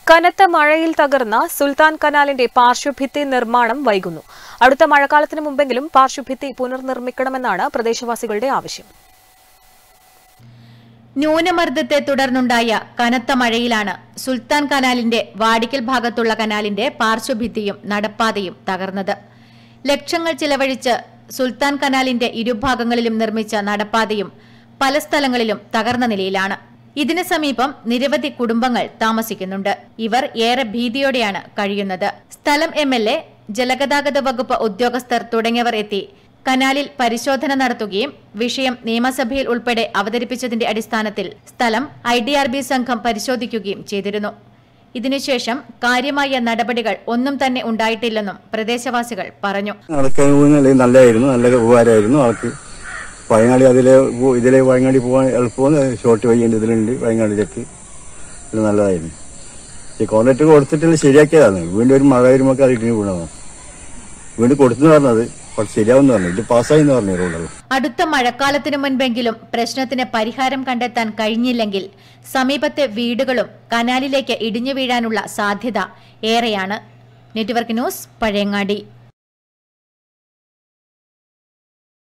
കനത്ത മഴയിൽ തകർന്ന സുൽത്താൻ കനാലിന്റെ പാർശ്വഭിത്തി നിർമ്മാണം വൈകുന്നു അടുത്ത മഴക്കാലത്തിന് മുമ്പെങ്കിലും പാർശ്വഭിത്തി പുനർനിർമ്മിക്കണമെന്നാണ് പ്രദേശവാസികളുടെ ആവശ്യം ന്യൂനമർദ്ദത്തെ തുടർന്നുണ്ടായ കനത്ത മഴയിലാണ് സുൽത്താൻ കനാലിന്റെ വാടിക്കൽ ഭാഗത്തുള്ള കനാലിന്റെ പാർശ്വഭിത്തിയും നടപ്പാതയും തകർന്നത് ലക്ഷങ്ങൾ ചിലവഴിച്ച് സുൽത്താൻ കനാലിന്റെ ഇരുഭാഗങ്ങളിലും നിർമ്മിച്ച നടപ്പാതയും പല സ്ഥലങ്ങളിലും തകർന്ന നിലയിലാണ് ഇതിന് സമീപം നിരവധി കുടുംബങ്ങൾ താമസിക്കുന്നുണ്ട് ഇവർ ഏറെ ഭീതിയോടെയാണ് കഴിയുന്നത് സ്ഥലം എം എൽ എ ജലഗതാഗത വകുപ്പ് ഉദ്യോഗസ്ഥർ തുടങ്ങിയവർ എത്തി കനാലിൽ പരിശോധന നടത്തുകയും വിഷയം നിയമസഭയിൽ ഉൾപ്പെടെ അവതരിപ്പിച്ചതിന്റെ അടിസ്ഥാനത്തിൽ സ്ഥലം ഐ ഡി ആർ ബി സംഘം പരിശോധിക്കുകയും ചെയ്തിരുന്നു ഇതിനുശേഷം കാര്യമായ നടപടികൾ ഒന്നും തന്നെ ഉണ്ടായിട്ടില്ലെന്നും പ്രദേശവാസികൾ പറഞ്ഞു നടക്കാൻ പോകുന്ന നല്ലതായിരുന്നു നല്ല ഉപകാരമായിരുന്നു ആൾക്ക് വയനാട് അതിലെ പോ- ഇതിലെ വയനാടി പോകാൻ എളുപ്പം ഷോർട്ട് വഴിയുണ്ട് ഇതിലുണ്ട് വയനാടിലേക്ക് ഇത് നല്ലതായിരുന്നു ഈ കോൺട്രാക്ട് കൊടുത്തിട്ടുള്ള ശരിയാക്കിയതാണ് വീണ്ടും ഒരു മഴ വരുമ്പോൾ അത് ഇടിഞ്ഞു വീണതാണ് വീണ്ടും കൊടുത്തെന്ന് പറഞ്ഞത് പക്ഷെ ശരിയാവുമെന്ന് പറഞ്ഞു ഇത് പാസ്സായി എന്ന് പറഞ്ഞു റോഡുകൾ അടുത്ത മഴക്കാലത്തിനു മുൻപെങ്കിലും പ്രശ്നത്തിന് പരിഹാരം കണ്ടെത്താൻ കഴിഞ്ഞില്ലെങ്കിൽ സമീപത്തെ വീടുകളും കനാലിലേക്ക് ഇടിഞ്ഞു വീഴാനുള്ള സാധ്യത ഏറെയാണ് നെറ്റ്വർക്ക് ന്യൂസ് പഴയങ്ങാടി